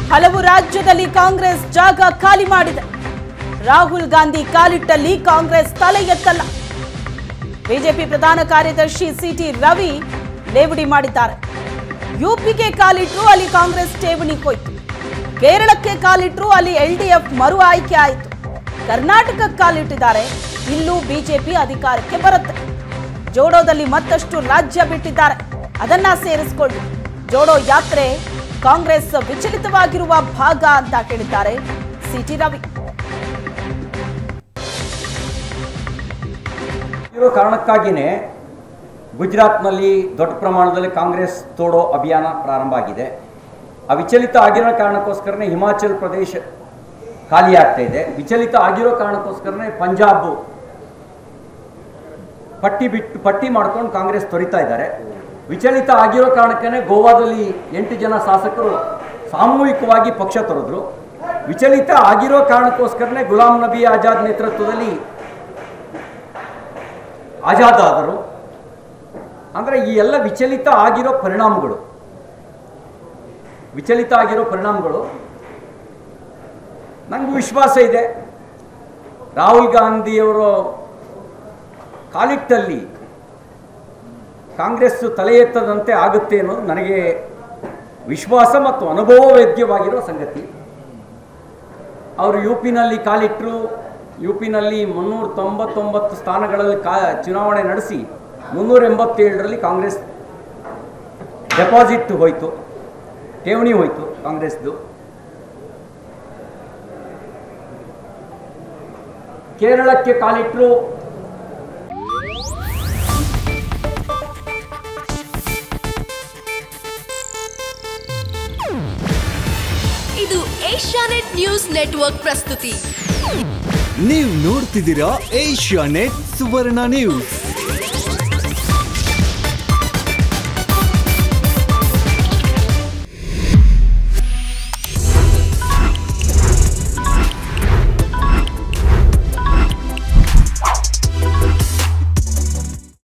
ಹಲವು ರಾಜ್ಯದಲ್ಲಿ ಕಾಂಗ್ರೆಸ್ ಜಾಗ ಖಾಲಿ ಮಾಡಿದೆ ರಾಹುಲ್ ಗಾಂಧಿ ಕಾಲಿಟ್ಟಲ್ಲಿ ಕಾಂಗ್ರೆಸ್ ತಲೆ ಎತ್ತಲ್ಲ ಬಿಜೆಪಿ ಪ್ರಧಾನ ಕಾರ್ಯದರ್ಶಿ ಸಿಟಿ ರವಿ ಲೇವಡಿ ಮಾಡಿದ್ದಾರೆ ಯುಪಿಗೆ ಕಾಲಿಟ್ರು ಅಲ್ಲಿ ಕಾಂಗ್ರೆಸ್ ಠೇವಣಿ ಹೋಯ್ತು ಕೇರಳಕ್ಕೆ ಕಾಲಿಟ್ರು ಅಲ್ಲಿ ಎಲ್ಡಿಎಫ್ ಮರು ಆಯ್ಕೆ ಆಯಿತು ಕರ್ನಾಟಕಕ್ಕೆ ಕಾಲಿಟ್ಟಿದ್ದಾರೆ ಇಲ್ಲೂ ಬಿಜೆಪಿ ಅಧಿಕಾರಕ್ಕೆ ಬರುತ್ತೆ ಜೋಡೋದಲ್ಲಿ ಮತ್ತಷ್ಟು ರಾಜ್ಯ ಬಿಟ್ಟಿದ್ದಾರೆ ಅದನ್ನ ಸೇರಿಸಿಕೊಳ್ಳಿ ಜೋಡೋ ಯಾತ್ರೆ ಕಾಂಗ್ರೆಸ್ ವಿಚಲಿತವಾಗಿರುವ ಭಾಗ ಅಂತ ಹೇಳಿದ್ದಾರೆ ಸಿಟಿ ರವಿ ಇರೋ ಕಾರಣಕ್ಕಾಗಿಯೇ ಗುಜರಾತ್ನಲ್ಲಿ ದೊಡ್ಡ ಪ್ರಮಾಣದಲ್ಲಿ ಕಾಂಗ್ರೆಸ್ ತೋಡೋ ಅಭಿಯಾನ ಪ್ರಾರಂಭ ಆಗಿದೆ ಆ ವಿಚಲಿತ ಆಗಿರೋ ಕಾರಣಕ್ಕೋಸ್ಕರನೇ ಹಿಮಾಚಲ್ ಪ್ರದೇಶ ಖಾಲಿ ಆಗ್ತಾ ಇದೆ ವಿಚಲಿತ ಆಗಿರೋ ಕಾರಣಕ್ಕೋಸ್ಕರನೇ ಪಂಜಾಬ್ ಪಟ್ಟಿ ಬಿಟ್ಟು ಪಟ್ಟಿ ಮಾಡ್ಕೊಂಡು ಕಾಂಗ್ರೆಸ್ ತೊರಿತಾ ಇದ್ದಾರೆ ವಿಚಲಿತ ಆಗಿರೋ ಕಾರಣಕ್ಕೇ ಗೋವಾದಲ್ಲಿ ಎಂಟು ಜನ ಶಾಸಕರು ಸಾಮೂಹಿಕವಾಗಿ ಪಕ್ಷ ತೊರೆದ್ರು ವಿಚಲಿತ ಆಗಿರೋ ಕಾರಣಕ್ಕೋಸ್ಕರನೇ ಗುಲಾಂ ನಬಿ ಆಜಾದ್ ನೇತೃತ್ವದಲ್ಲಿ ಆಜಾದ್ ಆದರು ಅಂದರೆ ಈ ಎಲ್ಲ ವಿಚಲಿತ ಆಗಿರೋ ಪರಿಣಾಮಗಳು ವಿಚಲಿತ ಆಗಿರೋ ಪರಿಣಾಮಗಳು ನನಗೂ ವಿಶ್ವಾಸ ಇದೆ ರಾಹುಲ್ ಗಾಂಧಿಯವರು ಕಾಲಿಟ್ಟಲ್ಲಿ ಕಾಂಗ್ರೆಸ್ ತಲೆ ಎತ್ತದಂತೆ ಆಗುತ್ತೆ ಅನ್ನೋದು ನನಗೆ ವಿಶ್ವಾಸ ಮತ್ತು ಅನುಭವವೇದ್ಯವಾಗಿರೋ ಸಂಗತಿ ಅವರು ಯು ಪಿನಲ್ಲಿ ಕಾಲಿಟ್ಟರು ಯು ಪಿನಲ್ಲಿ ಮುನ್ನೂರ ತೊಂಬತ್ತೊಂಬತ್ತು ಸ್ಥಾನಗಳಲ್ಲಿ ಕಾ ಚುನಾವಣೆ ನಡೆಸಿ ಮುನ್ನೂರ ಎಂಬತ್ತೇಳರಲ್ಲಿ ಕಾಂಗ್ರೆಸ್ ಡೆಪಾಸಿಟ್ ಹೋಯಿತು ಠೇವಣಿ ಹೋಯಿತು ಕಾಂಗ್ರೆಸ್ದು ಕೇರಳಕ್ಕೆ ಕಾಲಿಟ್ಟರು ಇದು ಏಷ್ಯಾನೆಟ್ ನ್ಯೂಸ್ ನೆಟ್ವರ್ಕ್ ಪ್ರಸ್ತುತಿ ನೀವು ನೋಡ್ತಿದ್ದೀರಾ ಏಷ್ಯಾ ನೆಟ್ ಸುವರ್ಣ ನ್ಯೂಸ್